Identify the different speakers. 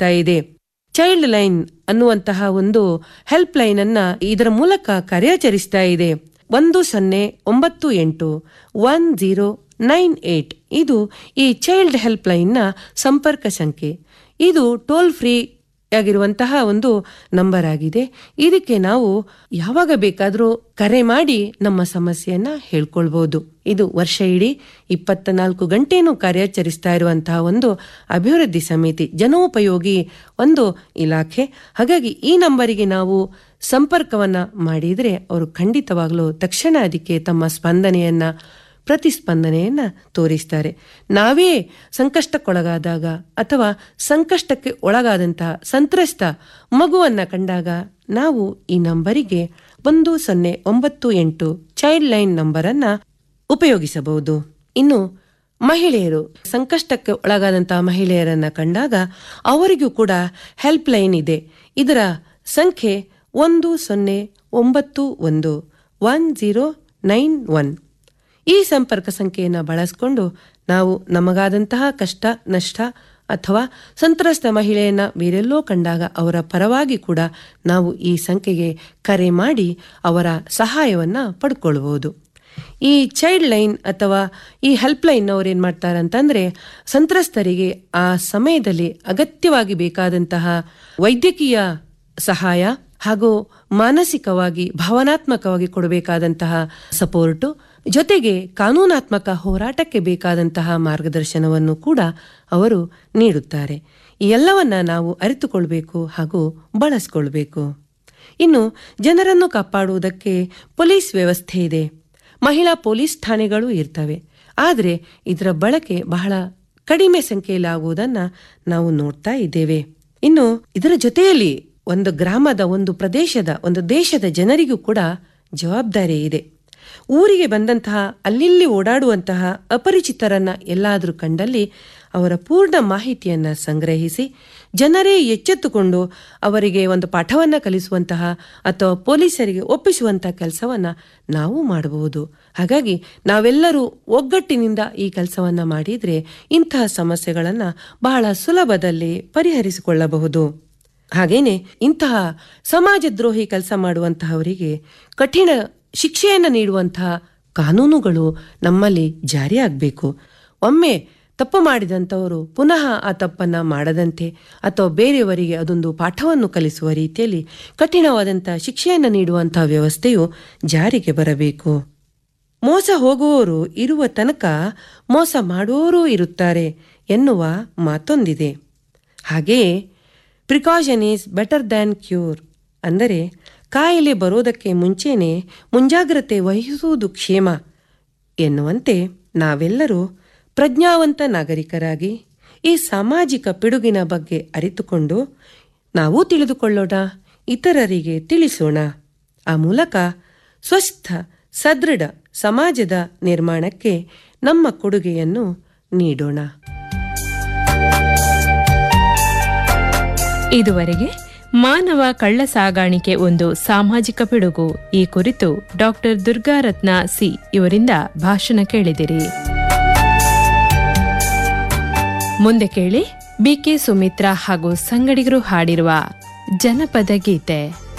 Speaker 1: ಕಾರ್ಯಚರಿಸ್ತಾ ಇದೆ child line ಅನ್ನುವಂತಹ ಒಂದು ಹೆಲ್ಪ್ ಲೈನ್ ಅನ್ನ ಇದರ ಮೂಲಕ ಕಾರ್ಯಾಚರಿಸ್ತಾ ಇದೆ ಒಂದು ಸೊನ್ನೆ ಒಂಬತ್ತು ಎಂಟು ಒನ್ ಜೀರೋ ನೈನ್ ಏಟ್ ಇದು ಈ ಚೈಲ್ಡ್ ಹೆಲ್ಪ್ ಲೈನ್ನ ಸಂಪರ್ಕ ಸಂಖ್ಯೆ ಇದು ಟೋಲ್ ಫ್ರೀ ಆಗಿರುವಂತಹ ಒಂದು ನಂಬರ್ ಆಗಿದೆ ಇದಕ್ಕೆ ನಾವು ಯಾವಾಗ ಬೇಕಾದರೂ ಕರೆ ಮಾಡಿ ನಮ್ಮ ಸಮಸ್ಯೆಯನ್ನ ಹೇಳ್ಕೊಳ್ಬಹುದು ಇದು ವರ್ಷ ಇಡೀ ಇಪ್ಪತ್ತ ನಾಲ್ಕು ಗಂಟೆನೂ ಕಾರ್ಯಾಚರಿಸ್ತಾ ಇರುವಂತಹ ಒಂದು ಅಭಿವೃದ್ಧಿ ಸಮಿತಿ ಜನೋಪಯೋಗಿ ಒಂದು ಇಲಾಖೆ ಹಾಗಾಗಿ ಈ ನಂಬರಿಗೆ ನಾವು ಸಂಪರ್ಕವನ್ನ ಮಾಡಿದರೆ ಅವರು ಖಂಡಿತವಾಗ್ಲೂ ತಕ್ಷಣ ಅದಕ್ಕೆ ತಮ್ಮ ಸ್ಪಂದನೆಯನ್ನ ಪ್ರತಿಸ್ಪಂದನೆಯನ್ನ ತೋರಿಸ್ತಾರೆ ನಾವೇ ಸಂಕಷ್ಟಕ್ಕೊಳಗಾದಾಗ ಅಥವಾ ಸಂಕಷ್ಟಕ್ಕೆ ಒಳಗಾದಂತಹ ಸಂತ್ರಸ್ತ ಮಗುವನ್ನ ಕಂಡಾಗ ನಾವು ಈ ನಂಬರಿಗೆ ಒಂದು ಸೊನ್ನೆ ಒಂಬತ್ತು ಎಂಟು ಚೈಲ್ಡ್ ಲೈನ್ ನಂಬರನ್ನ ಉಪಯೋಗಿಸಬಹುದು ಇನ್ನು ಮಹಿಳೆಯರು ಸಂಕಷ್ಟಕ್ಕೆ ಒಳಗಾದಂತಹ ಮಹಿಳೆಯರನ್ನ ಕಂಡಾಗ ಅವರಿಗೂ ಕೂಡ ಹೆಲ್ಪ್ ಲೈನ್ ಇದೆ ಇದರ ಸಂಖ್ಯೆ ಒಂದು ಸೊನ್ನೆ ಒಂಬತ್ತು ಒಂದು ಒನ್ ಜೀರೋ ನೈನ್ ಒನ್ ಈ ಸಂಪರ್ಕ ಸಂಖ್ಯೆಯನ್ನು ಬಳಸಿಕೊಂಡು ನಾವು ನಮಗಾದಂತಹ ಕಷ್ಟ ನಷ್ಟ ಅಥವಾ ಸಂತ್ರಸ್ತ ಮಹಿಳೆಯನ್ನ ಬೇರೆಲ್ಲೋ ಕಂಡಾಗ ಅವರ ಪರವಾಗಿ ಕೂಡ ನಾವು ಈ ಸಂಖ್ಯೆಗೆ ಕರೆ ಮಾಡಿ ಅವರ ಸಹಾಯವನ್ನ ಪಡ್ಕೊಳ್ಬಹುದು ಈ ಚೈಲ್ಡ್ ಲೈನ್ ಅಥವಾ ಈ ಹೆಲ್ಪ್ ಲೈನ್ ಅವ್ರು ಏನ್ ಮಾಡ್ತಾರೆ ಅಂತಂದ್ರೆ ಸಂತ್ರಸ್ತರಿಗೆ ಆ ಸಮಯದಲ್ಲಿ ಅಗತ್ಯವಾಗಿ ಬೇಕಾದಂತಹ ವೈದ್ಯಕೀಯ ಸಹಾಯ ಹಾಗೂ ಮಾನಸಿಕವಾಗಿ ಭಾವನಾತ್ಮಕವಾಗಿ ಕೊಡಬೇಕಾದಂತಹ ಸಪೋರ್ಟು ಜೊತೆಗೆ ಕಾನೂನಾತ್ಮಕ ಹೋರಾಟಕ್ಕೆ ಬೇಕಾದಂತಹ ಮಾರ್ಗದರ್ಶನವನ್ನು ಕೂಡ ಅವರು ನೀಡುತ್ತಾರೆ ಈ ಎಲ್ಲವನ್ನ ನಾವು ಅರಿತುಕೊಳ್ಬೇಕು ಹಾಗೂ ಬಳಸ್ಕೊಳ್ಬೇಕು ಇನ್ನು ಜನರನ್ನು ಕಾಪಾಡುವುದಕ್ಕೆ ಪೊಲೀಸ್ ವ್ಯವಸ್ಥೆ ಇದೆ ಮಹಿಳಾ ಪೊಲೀಸ್ ಠಾಣೆಗಳು ಇರ್ತವೆ ಆದರೆ ಇದರ ಬಳಕೆ ಬಹಳ ಕಡಿಮೆ ಸಂಖ್ಯೆಯಲ್ಲಿ ಆಗುವುದನ್ನ ನಾವು ನೋಡ್ತಾ ಇದ್ದೇವೆ ಇನ್ನು ಇದರ ಜೊತೆಯಲ್ಲಿ ಒಂದು ಗ್ರಾಮದ ಒಂದು ಪ್ರದೇಶದ ಒಂದು ದೇಶದ ಜನರಿಗೂ ಕೂಡ ಜವಾಬ್ದಾರಿ ಇದೆ ಊರಿಗೆ ಬಂದಂತಹ ಅಲ್ಲಿಲ್ಲಿ ಓಡಾಡುವಂತಹ ಅಪರಿಚಿತರನ್ನ ಎಲ್ಲಾದರೂ ಕಂಡಲ್ಲಿ ಅವರ ಪೂರ್ಣ ಮಾಹಿತಿಯನ್ನ ಸಂಗ್ರಹಿಸಿ ಜನರೇ ಎಚ್ಚೆತ್ತುಕೊಂಡು ಅವರಿಗೆ ಒಂದು ಪಾಠವನ್ನ ಕಲಿಸುವಂತಹ ಅಥವಾ ಪೊಲೀಸರಿಗೆ ಒಪ್ಪಿಸುವಂತಹ ಕೆಲಸವನ್ನ ನಾವು ಮಾಡಬಹುದು ಹಾಗಾಗಿ ನಾವೆಲ್ಲರೂ ಒಗ್ಗಟ್ಟಿನಿಂದ ಈ ಕೆಲಸವನ್ನ ಮಾಡಿದ್ರೆ ಇಂತಹ ಸಮಸ್ಯೆಗಳನ್ನ ಬಹಳ ಸುಲಭದಲ್ಲಿ ಪರಿಹರಿಸಿಕೊಳ್ಳಬಹುದು ಹಾಗೇನೆ ಇಂತಹ ಸಮಾಜದ್ರೋಹಿ ಕೆಲಸ ಮಾಡುವಂತಹವರಿಗೆ ಕಠಿಣ ಶಿಕ್ಷೆಯನ್ನು ನೀಡುವಂತಹ ಕಾನೂನುಗಳು ನಮ್ಮಲ್ಲಿ ಜಾರಿಯಾಗಬೇಕು ಒಮ್ಮೆ ತಪ್ಪು ಮಾಡಿದಂಥವರು ಪುನಃ ಆ ತಪ್ಪನ್ನ ಮಾಡದಂತೆ ಅಥವಾ ಬೇರೆಯವರಿಗೆ ಅದೊಂದು ಪಾಠವನ್ನು ಕಲಿಸುವ ರೀತಿಯಲ್ಲಿ ಕಠಿಣವಾದಂತಹ ಶಿಕ್ಷೆಯನ್ನು ನೀಡುವಂತಹ ವ್ಯವಸ್ಥೆಯು ಜಾರಿಗೆ ಬರಬೇಕು ಮೋಸ ಹೋಗುವವರು ಇರುವ ತನಕ ಮೋಸ ಮಾಡುವವರೂ ಇರುತ್ತಾರೆ ಎನ್ನುವ ಮಾತೊಂದಿದೆ ಹಾಗೆಯೇ precaution is better than cure ಅಂದರೆ ಕಾಯಿಲೆ ಬರೋದಕ್ಕೆ ಮುಂಚೆನೆ ಮುಂಜಾಗ್ರತೆ ವಹಿಸುವುದು ಕ್ಷೇಮ ಎನ್ನುವಂತೆ ನಾವೆಲ್ಲರೂ ಪ್ರಜ್ಞಾವಂತ ನಾಗರಿಕರಾಗಿ ಈ ಸಾಮಾಜಿಕ ಪಿಡುಗಿನ ಬಗ್ಗೆ ಅರಿತುಕೊಂಡು ನಾವು ತಿಳಿದುಕೊಳ್ಳೋಣ ಇತರರಿಗೆ ತಿಳಿಸೋಣ ಆ ಮೂಲಕ ಸ್ವಸ್ಥ ಸದೃಢ ಸಮಾಜದ ನಿರ್ಮಾಣಕ್ಕೆ ನಮ್ಮ ಕೊಡುಗೆಯನ್ನು ನೀಡೋಣ
Speaker 2: ಇದುವರೆಗೆ ಮಾನವ ಕಳ್ಳ ಸಾಗಾಣಿಕೆ ಒಂದು ಸಾಮಾಜಿಕ ಪಿಡುಗು ಈ ಕುರಿತು ಡಾಕ್ಟರ್ ದುರ್ಗಾರತ್ನ ಸಿ ಇವರಿಂದ ಭಾಷಣ ಕೇಳಿದಿರಿ ಮುಂದೆ ಕೇಳಿ ಬಿಕೆ ಸುಮಿತ್ರಾ ಹಾಗೂ ಸಂಗಡಿಗರು ಹಾಡಿರುವ ಜನಪದ ಗೀತೆ